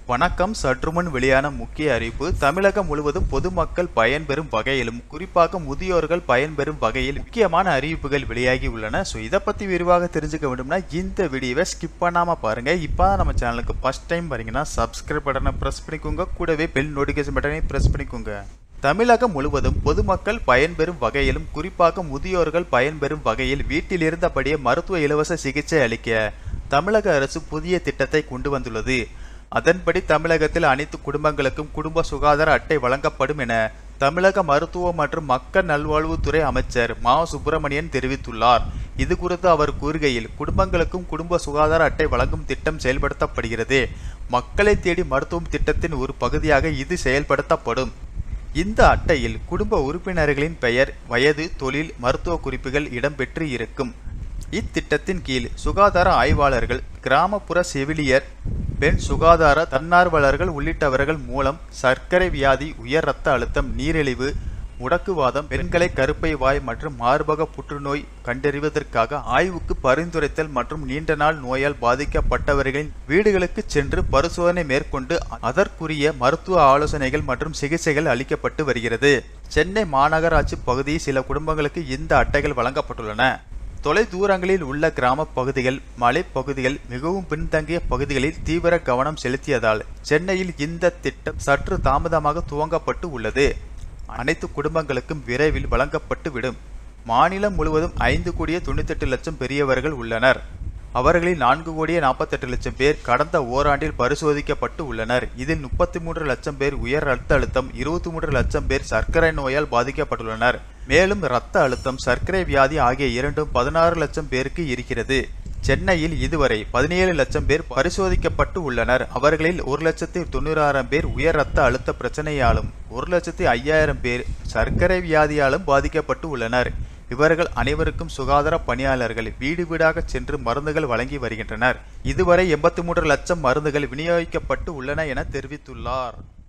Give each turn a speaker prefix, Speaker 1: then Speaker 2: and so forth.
Speaker 1: வணக்கம் சற்றுமுன் வெளியான முக்கிய அறிவிப்பு தமிழகம் முழுவதும் பொதுமக்கள் பயன்பெறும் வகையிலும் குறிப்பாக முதியோர்கள் பயன்பெறும் வகையில் முக்கியமான அறிவிப்புகள் வெளியாகி உள்ளன ஸோ இதை பற்றி விரிவாக தெரிஞ்சுக்க வேண்டும்னா இந்த வீடியோவை ஸ்கிப் பண்ணாமல் பாருங்கள் இப்போ தான் நம்ம சேனலுக்கு ஃபஸ்ட் டைம் வரீங்கன்னா சப்ஸ்கிரைப் பட்டனை ப்ரெஸ் பண்ணிக்கோங்க கூடவே பெல் நோட்டிஃபிகேஷன் பட்டனை ப்ரெஸ் பண்ணிக்கோங்க தமிழகம் முழுவதும் பொதுமக்கள் பயன்பெறும் வகையிலும் குறிப்பாக முதியோர்கள் பயன்பெறும் வகையில் வீட்டில் இருந்தபடியே மருத்துவ இலவச சிகிச்சை அளிக்க தமிழக அரசு புதிய திட்டத்தை கொண்டு வந்துள்ளது அதன்படி தமிழகத்தில் அனைத்து குடும்பங்களுக்கும் குடும்ப சுகாதார அட்டை வழங்கப்படும் என தமிழக மருத்துவ மற்றும் மக்கள் நல்வாழ்வுத்துறை அமைச்சர் மா சுப்பிரமணியன் தெரிவித்துள்ளார் இது குறித்து அவர் கூறுகையில் குடும்பங்களுக்கும் குடும்ப சுகாதார அட்டை வழங்கும் திட்டம் செயல்படுத்தப்படுகிறது மக்களை தேடி மருத்துவம் திட்டத்தின் ஒரு பகுதியாக இது செயல்படுத்தப்படும் இந்த அட்டையில் குடும்ப உறுப்பினர்களின் பெயர் வயது தொழில் மருத்துவ குறிப்புகள் இடம்பெற்று இருக்கும் இத்திட்டத்தின் கீழ் சுகாதார ஆய்வாளர்கள் கிராமப்புற செவிலியர் பெண் சுகாதார தன்னார்வலர்கள் உள்ளிட்டவர்கள் மூலம் சர்க்கரை வியாதி உயர் இரத்த அழுத்தம் நீரிழிவு முடக்குவாதம் பெண்களை கருப்பை வாய் மற்றும் மார்பக புற்றுநோய் கண்டறிவதற்காக ஆய்வுக்கு பரிந்துரைத்தல் மற்றும் நீண்ட நாள் நோயால் பாதிக்கப்பட்டவர்களின் வீடுகளுக்கு சென்று பரிசோதனை மேற்கொண்டு அதற்குரிய மருத்துவ ஆலோசனைகள் மற்றும் சிகிச்சைகள் அளிக்கப்பட்டு வருகிறது சென்னை மாநகராட்சி பகுதி சில குடும்பங்களுக்கு இந்த அட்டைகள் வழங்கப்பட்டுள்ளன தொலை தூரங்களில் உள்ள கிராம பகுதிகள் மலைப்பகுதிகள் மிகவும் பின்தங்கிய பகுதிகளில் தீவிர கவனம் செலுத்தியதால் சென்னையில் இந்த திட்டம் சற்று தாமதமாக துவங்கப்பட்டு உள்ளது அனைத்து குடும்பங்களுக்கும் விரைவில் வழங்கப்பட்டு விடும் மாநிலம் முழுவதும் ஐந்து கோடியே தொண்ணூத்தெட்டு லட்சம் பெரியவர்கள் உள்ளனர் அவர்களில் நான்கு கோடியே நாற்பத்தெட்டு லட்சம் பேர் கடந்த ஓராண்டில் பரிசோதிக்கப்பட்டு உள்ளனர் இதில் முப்பத்தி மூன்று லட்சம் பேர் உயர் இரத்த அழுத்தம் இருபத்தி மூன்று லட்சம் பேர் சர்க்கரை நோயால் பாதிக்கப்பட்டுள்ளனர் மேலும் இரத்த அழுத்தம் சர்க்கரை வியாதி ஆகிய இரண்டும் பதினாறு லட்சம் பேருக்கு இருக்கிறது சென்னையில் இதுவரை பதினேழு லட்சம் பேர் பரிசோதிக்கப்பட்டு உள்ளனர் அவர்களில் ஒரு லட்சத்தி தொண்ணூறாயிரம் பேர் உயர் இரத்த அழுத்த பிரச்சனையாலும் ஒரு லட்சத்தி ஐயாயிரம் பேர் சர்க்கரை வியாதியாலும் பாதிக்கப்பட்டு உள்ளனர் இவர்கள் அனைவருக்கும் சுகாதார பணியாளர்கள் வீடு வீடாக சென்று மருந்துகள் வழங்கி வருகின்றனர் இதுவரை எண்பத்தி மூன்று லட்சம் மருந்துகள் விநியோகிக்கப்பட்டு உள்ளன என தெரிவித்துள்ளார்